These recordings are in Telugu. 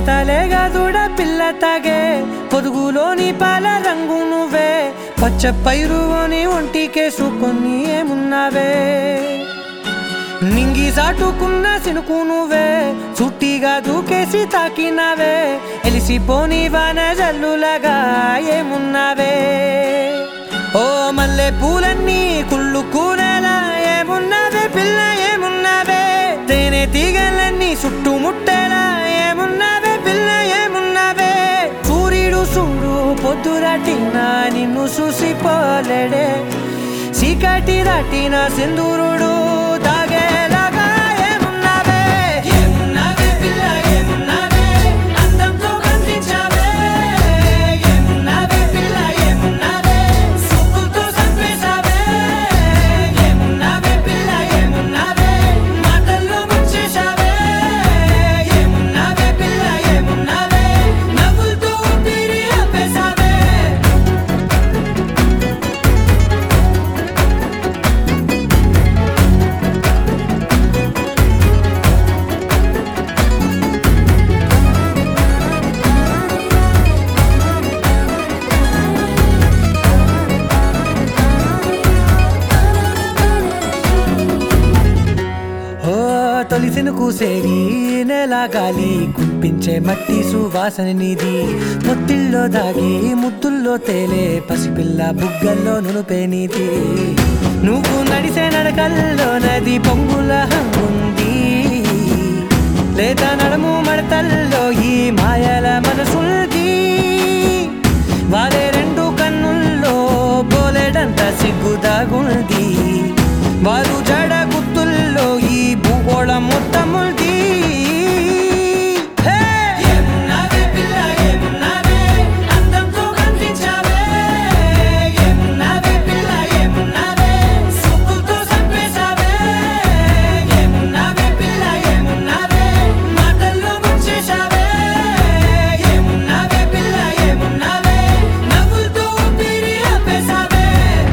లేతలేగా దూడ పిల్ల తాగే పొదుగులోని పాల రంగు నువ్వే పచ్చ పైరుని ఒంటికేసుకొని ఏమున్నావే నింగి సాటుకున్న సినుకు నువ్వే చుట్టిగా దూకేసి తాకినావే ఎలిసిపోని వాన జల్లులగా ఏమున్నావే ఓ మల్లె పూలన్నీ కుళ్ళు కూరలా ఏమున్నావే పిల్ల ఏమున్నావే తేనె తీగలన్నీ చుట్టుముట్టేలా ఏమున్నావే పిల్ల ఏమున్నావే సూర్యుడు చూడు పొద్దురాటిన నిన్ను చూసిపోలేడే చీకటి దాటిన సింధూరుడు తాగేలాగా ఏమున్నావే ఏమున్నావే పిల్ల ఏమున్నావే అందంతో కనిపించావే ఏమున్నావే పిల్ల ఏమున్నావే సూపుతో చంపేశావే ఏమున్నావే పిల్ల ఏమున్నావే మాటల్లో ముంచేశావే ఏమున్నావే పిల్ల ఏమున్నావే నవ్వులతో ఊపిరి ఆపేశావే ఓ తొలిసిను కూసేరి నెల గాలి కుప్పించే మట్టి సువాసన నీది పొత్తిల్లో దాగి ముద్దుల్లో తేలే పసిపిల్ల బుగ్గల్లో నునుపే నీది నువ్వు నడిసే నడకల్లో నది పొంగుల హంగుంది లేత నడుము మడతల్లో ఈ మాయల మనసుల్ది వారే రెండు కన్నుల్లో బోలెడంత సిగ్గుదాగుంది వారు జడ గుత్తుల్లో ఈ భూగోళం మొత్తముంది హే! ఏమున్నావే పిల్ల ఏమున్నావే అందంతో కనిపించావే ఏమున్నావే పిల్ల ఏమున్నావే సుక్కుతో చంపేశావే ఏమున్నావే పిల్ల ఏమున్నావే మాటల్లో ముంచేశావే ఏమున్నావే పిల్ల ఏమున్నావే నవ్వులతో ఊపిరి ఆపేశావే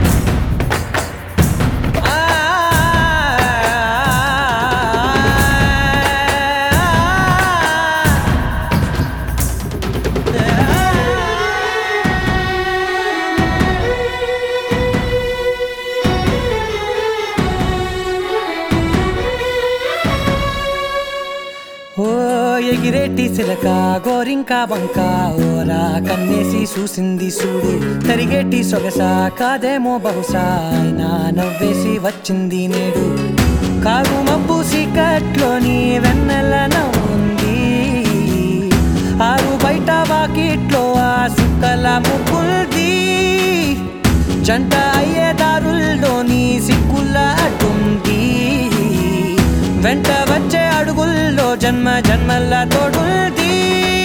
ఓ ఎగిరేటి సిలక గోరింక వంక ఓరా కన్నేసి చూసింది చూడు తరిగేటి సొగస కాదేమో బహుశా అయినా నవ్వేసి వచ్చింది నేడు కారు మబ్బు సీకట్లోని వెన్నెల నవ్వుంది ఆరు బయట వాకిట్లో ఆ సుక్కల ముగ్గుల్ది జంట అయ్యే దారుల్లోని సిక్కుల అడ్డుంది వెంట వచ్చే అడుగుల్లో జన్మ జన్మల తోడుంది